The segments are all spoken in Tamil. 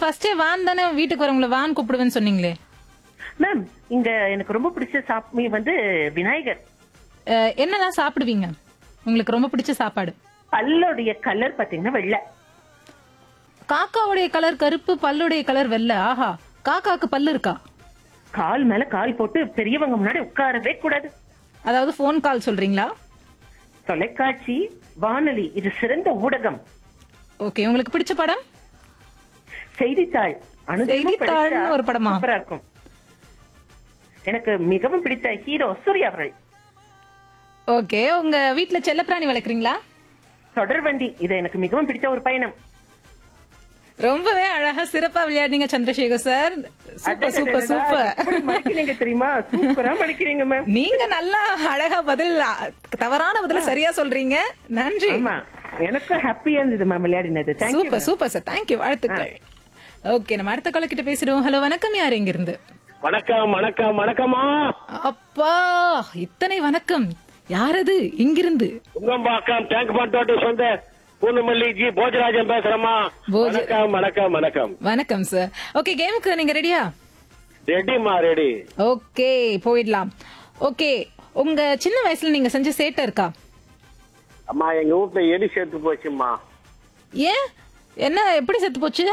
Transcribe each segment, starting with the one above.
ஃபர்ஸ்டே வான் தானே வீட்டுக்கு வரவங்கள வான் கூப்பிடுவேன்னு சொன்னீங்களே மேம் இங்க எனக்கு ரொம்ப பிடிச்ச சாமி வந்து விநாயகர் அஹ், என்னெல்லாம் சாப்பிடுவீங்க உங்களுக்கு ரொம்ப பிடிச்ச சாப்பாடு பல்லுடைய கலர் பாத்தீங்கன்னா வெள்ளை காக்காவுடைய கலர் கருப்பு பல்லுடைய கலர் வெள்ளை ஆஹா காக்காக்கு பல்லு இருக்கா கால் மேல கால் போட்டு பெரியவங்க முன்னாடி உட்காரவே கூடாது அதாவது ஃபோன் கால் சொல்றீங்களா தொலைக்காட்சி வானொலி இது சிறந்த ஊடகம் ஓகே உங்களுக்கு பிடிச்ச படம் செய்தித்தாள் அனுதினமும் செய்தித்தாள்னு படிச்சா ஒரு படமா? சூப்பரா இருக்கும் எனக்கு மிகவும் பிடித்த ஹீரோ சூர்யா அவர்கள் ஓகே உங்க வீட்ல செல்லப்பிராணி வளர்க்குறீங்களா தொடர்வண்டி இது எனக்கு மிகவும் பிடித்த ஒரு பயணம் ரொம்பவே அழகா சிறப்பா விளையாடுனீங்க Chandrasekhar sir super super super எப்படி மடிக்கிறீங்க தெரியுமா சூப்பரா மடிக்கிறீங்க மேம் நீங்க நல்லா அழகா பதில் தவறான பதில சரியா சொல்றீங்க நன்றி ஆமா எனக்கும் ஹாப்பியா இருந்தது மேம் விளையாடினது thank you super super sir thank you வாழ்த்துக்கள் ஓகே நம்ம அடுத்த கால கிட்ட பேசிடுவோம் ஹலோ வணக்கம் யார் எங்க இருந்து வணக்கம் வணக்கம் வணக்கம்மா அப்பா இத்தனை வணக்கம் யாரது இங்கிருந்து உங்கம்பாக்கம் டேங்க் பண்டோட்டு சொந்த பூந்தமல்லி ஜி போஜராஜன் பேசுறேம்மா போஜ- வணக்கம் வணக்கம் வணக்கம் வணக்கம் சார் ஓகே கேமுக்கு நீங்க ரெடியா ரெடிமா ரெடி ஓகே போயிடலாம் ஓகே உங்க சின்ன வயசுல நீங்க செஞ்ச சேட்டை இருக்கா அம்மா எங்க வீட்டுல எலி சேர்த்து போச்சுமா ஏன் என்ன எப்படி செத்து போச்சு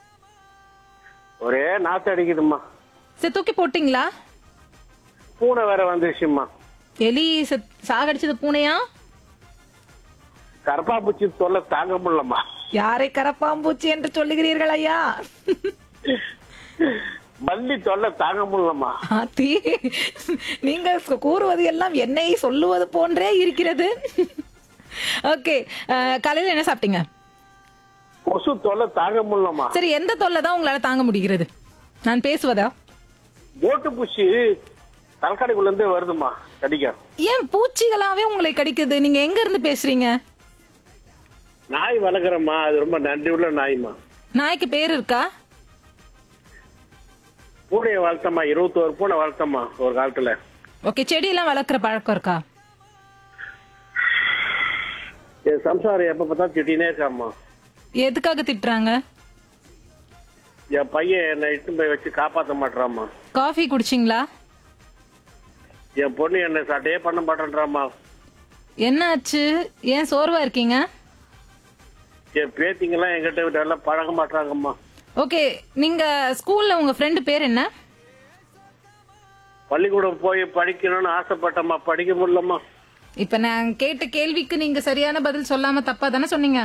ஒரே நாத்து அடிக்குதும்மா சரி தூக்கி போட்டீங்களா பூனை வேற வந்துருச்சுமா எலி செத்- சாகடிச்சது பூனையா கரப்பா பூச்சி தொல்லை தாங்க முடியலம்மா யாரை கரப்பாம்பூச்சி என்று சொல்லுகிறீர்கள் ஐயா பள்ளி தொல்லை தாங்க முடியலம்மா ஆத்தி நீங்க கூறுவது எல்லாம் என்னை சொல்லுவது போன்றே இருக்கிறது ஓகே காலையில என்ன சாப்பிட்டீங்க கொசு தொல்லை தாங்க முடியலம்மா சரி எந்த தொல்லை தான் உங்களால தாங்க முடிகிறது நான் பேசுவதா ஓட்டு பூச்சி தலக்காடிக்குள்ள இருந்து வருதுமா கடிக்க ஏன் பூச்சிகளாவே உங்களை கடிக்குது நீங்க எங்க இருந்து பேசுறீங்க நாய் வளர்க்குறேம்மா அது ரொம்ப நன்றி உள்ள நாய்மா நாய்க்கு பேர் இருக்கா பூனையை வளர்த்தம்மா இருபத்தோரு பூனை வளர்த்தம்மா ஒரு காலத்துல ஓகே செடியெல்லாம் வளர்க்குற பழக்கம் இருக்கா என் சம்சாரம் எப்ப பார்த்தா திட்டினே இருக்காம்மா எதுக்காக திட்டுறாங்க என் பையன் என்னை இட்டு போய் வச்சு காப்பாத்த மாட்டாம்மா காஃபி குடிச்சிங்களா என் பொண்ணு என்னை சட்டையே பண்ண மாட்டேன்றாம்மா என்னாச்சு ஏன் சோர்வா இருக்கீங்க என் பேத்திங்கெல்லாம் என்கிட்ட நல்லா பழக மாட்டாங்கம்மா ஓகே நீங்க ஸ்கூல்ல உங்க ஃப்ரெண்டு பேர் என்ன பள்ளிக்கூடம் போய் படிக்கணும்னு ஆசைப்பட்டம்மா படிக்க முடியலம்மா இப்ப நான் கேட்ட கேள்விக்கு நீங்க சரியான பதில் சொல்லாம தப்பா தானே சொன்னீங்க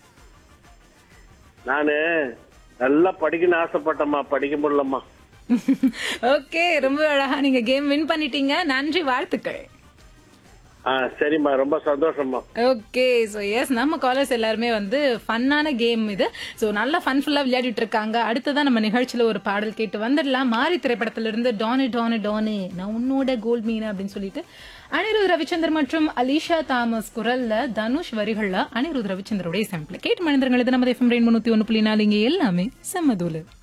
நானு நல்லா படிக்கணும்னு ஆசைப்பட்டம்மா படிக்க முடியலம்மா ஓகே ரொம்ப அழகா நீங்க கேம் வின் பண்ணிட்டீங்க நன்றி வாழ்த்துக்கள் ஆ சரிம்மா ரொம்ப சந்தோஷம்மா ஓகே ஸோ எஸ் நம்ம காலர்ஸ் எல்லாருமே வந்து ஃபன்னான கேம் இது ஸோ நல்லா ஃபன்ஃபுல்லா விளையாடிட்டு இருக்காங்க அடுத்ததான் நம்ம நிகழ்ச்சியில ஒரு பாடல் கேட்டு வந்துடலாம் மாரி திரைப்படத்துல இருந்து டானு டானு டானு நான் உன்னோட கோல்ட் மீன் அப்படின்னு சொல்லிட்டு அனிருத் ரவிச்சந்தர் மற்றும் அலிஷா தாமஸ் குரல்ல தனுஷ் வரிகள்ல அனிருத் ரவிச்சந்தருடைய சாம்பிள் கேட்டு மனிதர்கள் இது நம்ம எஃப்எம் ரெயின் முன்னூத்தி ஒன்று புள்ளி நாலு இங்க எல்லாமே செம்மதூலு